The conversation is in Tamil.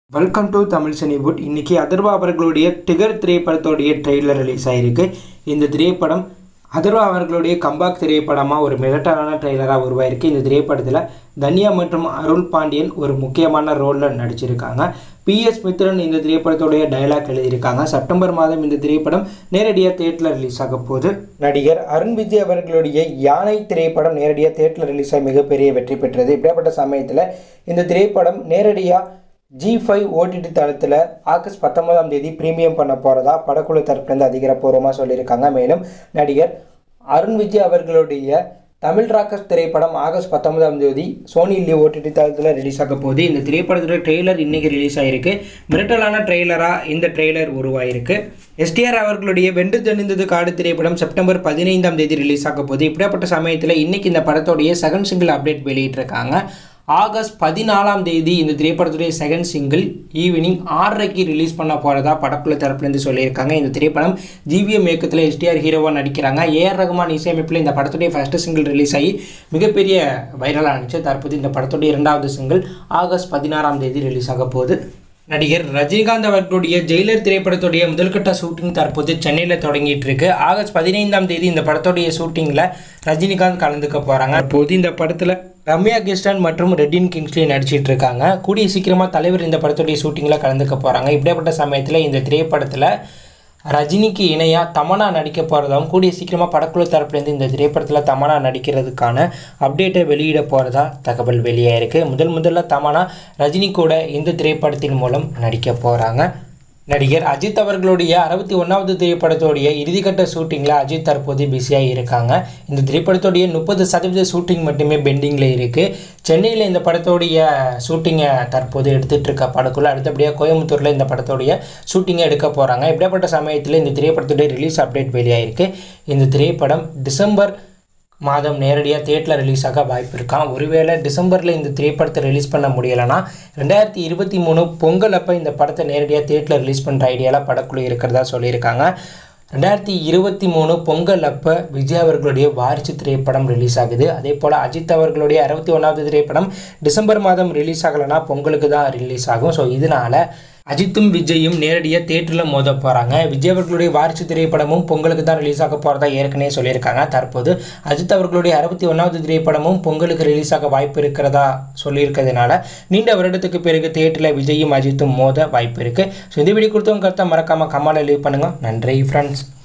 வெல்கம் டு தமிழ் சினிவுட் இன்னைக்கு அதர்வா அவர்களுடைய டிகர் திரைப்படத்தோடைய ட்ரெய்லர் ரிலீஸ் ஆயிருக்கு இந்த திரைப்படம் அதர்வா அவர்களுடைய கம்பாக் திரைப்படமாக ஒரு மிரட்டலான ட்ரெய்லராக உருவாயிருக்கு இந்த திரைப்படத்தில் தன்யா மற்றும் அருள் பாண்டியன் ஒரு முக்கியமான ரோலில் நடிச்சிருக்காங்க பிஎஸ் மித்ரன் இந்த திரைப்படத்துடைய டைலாக் எழுதியிருக்காங்க செப்டம்பர் மாதம் இந்த திரைப்படம் நேரடியாக தேட்டரில் ரிலீஸ் ஆக போகுது நடிகர் அருண் விஜய் அவர்களுடைய யானை திரைப்படம் நேரடியாக தேட்டரில் ரிலீஸ் ஆகி மிகப்பெரிய வெற்றி பெற்றது இப்படியாப்பட்ட சமயத்தில் இந்த திரைப்படம் நேரடியாக ஜி ஃபைவ் ஓடிடி தளத்தில் ஆகஸ்ட் பத்தொன்பதாம் தேதி ப்ரீமியம் பண்ண போகிறதா படக்குழு தரப்புலேருந்து அதிகாரப்பூர்வமாக சொல்லியிருக்காங்க மேலும் நடிகர் அருண் விஜய் அவர்களுடைய தமிழ் ராக்கஸ் திரைப்படம் ஆகஸ்ட் பத்தொன்பதாம் தேதி சோனி லீ ஓடிடி தளத்தில் ரிலீஸ் ஆக போகுது இந்த திரைப்படத்தோட ட்ரெய்லர் இன்னைக்கு ரிலீஸ் ஆகிருக்கு மிரட்டலான ட்ரெய்லராக இந்த ட்ரெய்லர் உருவாயிருக்கு எஸ்டிஆர் அவர்களுடைய வென்று தெளிந்தது காடு திரைப்படம் செப்டம்பர் பதினைந்தாம் தேதி ரிலீஸ் ஆக போகுது இப்படியாப்பட்ட சமயத்தில் இன்னைக்கு இந்த படத்தோடைய செகண்ட் சிங்கிள் அப்டேட் வெளியிட்டிருக்காங்க ஆகஸ்ட் பதினாலாம் தேதி இந்த திரைப்படத்துடைய செகண்ட் சிங்கிள் ஈவினிங் ஆறரைக்கு ரிலீஸ் பண்ண போகிறதா படக்குழு தரப்புலேருந்து சொல்லியிருக்காங்க இந்த திரைப்படம் ஜிவிஎம் இயக்கத்தில் எஸ்டிஆர் ஹீரோவாக நடிக்கிறாங்க ஏஆர் ரகுமான் இசையமைப்பில் இந்த படத்துடைய ஃபஸ்ட்டு சிங்கிள் ரிலீஸ் ஆகி மிகப்பெரிய வைரலாக இருந்துச்சு தற்போது இந்த படத்துடைய இரண்டாவது சிங்கிள் ஆகஸ்ட் பதினாறாம் தேதி ரிலீஸ் ஆக போகுது நடிகர் ரஜினிகாந்த் அவர்களுடைய ஜெயிலர் திரைப்படத்துடைய முதல்கட்ட ஷூட்டிங் தற்போது சென்னையில் தொடங்கிட்டு இருக்கு ஆகஸ்ட் பதினைந்தாம் தேதி இந்த படத்துடைய ஷூட்டிங்கில் ரஜினிகாந்த் கலந்துக்க போகிறாங்க அப்போது இந்த படத்தில் ரம்யா கிருஷ்ணன் மற்றும் ரெட்டின் கிங்ஸ்லி நடிச்சிட்டு இருக்காங்க கூடிய சீக்கிரமாக தலைவர் இந்த படத்துடைய ஷூட்டிங்கில் கலந்துக்க போகிறாங்க இப்படியாப்பட்ட சமயத்தில் இந்த திரைப்படத்தில் ரஜினிக்கு இணையாக தமனா நடிக்க போகிறதாவும் கூடிய சீக்கிரமாக படக்குழு தரப்புலேருந்து இந்த திரைப்படத்தில் தமனா நடிக்கிறதுக்கான அப்டேட்டை வெளியிட போகிறதா தகவல் வெளியாயிருக்கு முதல் முதல்ல தமனா ரஜினி கூட இந்த திரைப்படத்தின் மூலம் நடிக்க போகிறாங்க நடிகர் அஜித் அவர்களுடைய அறுபத்தி ஒன்றாவது திரைப்படத்தோடைய இறுதிக்கட்ட ஷூட்டிங்கில் அஜித் தற்போது பிஸியாக இருக்காங்க இந்த திரைப்படத்தோடைய முப்பது சதவீத ஷூட்டிங் மட்டுமே பெண்டிங்கில் இருக்குது சென்னையில் இந்த படத்தோடைய ஷூட்டிங்கை தற்போது எடுத்துகிட்டு இருக்க படக்குள்ள அடுத்தபடியாக கோயம்புத்தூரில் இந்த படத்தோடைய ஷூட்டிங்கை எடுக்க போகிறாங்க இப்படிப்பட்ட சமயத்தில் இந்த திரைப்படத்துடைய ரிலீஸ் அப்டேட் வெளியாயிருக்கு இந்த திரைப்படம் டிசம்பர் மாதம் நேரடியாக தேட்டரில் ரிலீஸ் ஆக வாய்ப்பு இருக்கான் ஒருவேளை டிசம்பரில் இந்த திரைப்படத்தை ரிலீஸ் பண்ண முடியலைன்னா ரெண்டாயிரத்தி இருபத்தி மூணு பொங்கல் அப்போ இந்த படத்தை நேரடியாக தேட்டரில் ரிலீஸ் பண்ணுற ஐடியாவில் படக்குழு இருக்கிறதா சொல்லியிருக்காங்க ரெண்டாயிரத்தி இருபத்தி மூணு பொங்கல் அப்போ விஜய் அவர்களுடைய வாரிசு திரைப்படம் ரிலீஸ் ஆகுது அதே போல் அஜித் அவர்களுடைய அறுபத்தி ஒன்றாவது திரைப்படம் டிசம்பர் மாதம் ரிலீஸ் ஆகலைன்னா பொங்கலுக்கு தான் ரிலீஸ் ஆகும் ஸோ இதனால் அஜித்தும் விஜயும் நேரடியாக தேட்டரில் மோத போகிறாங்க விஜய் அவர்களுடைய வாரிசு திரைப்படமும் பொங்கலுக்கு தான் ரிலீஸ் ஆக போகிறதா ஏற்கனவே சொல்லியிருக்காங்க தற்போது அஜித் அவர்களுடைய அறுபத்தி ஒன்றாவது திரைப்படமும் பொங்கலுக்கு ரிலீஸ் ஆக வாய்ப்பு இருக்கிறதா சொல்லியிருக்கிறதுனால நீண்ட வருடத்துக்கு பிறகு தேட்டரில் விஜயும் அஜித்தும் மோத வாய்ப்பு இருக்குது ஸோ இந்த வீடியோ கொடுத்தவங்க கருத்தை மறக்காமல் கமால லீவ் பண்ணுங்கள் நன்றி ஃப்ரெண்ட்ஸ்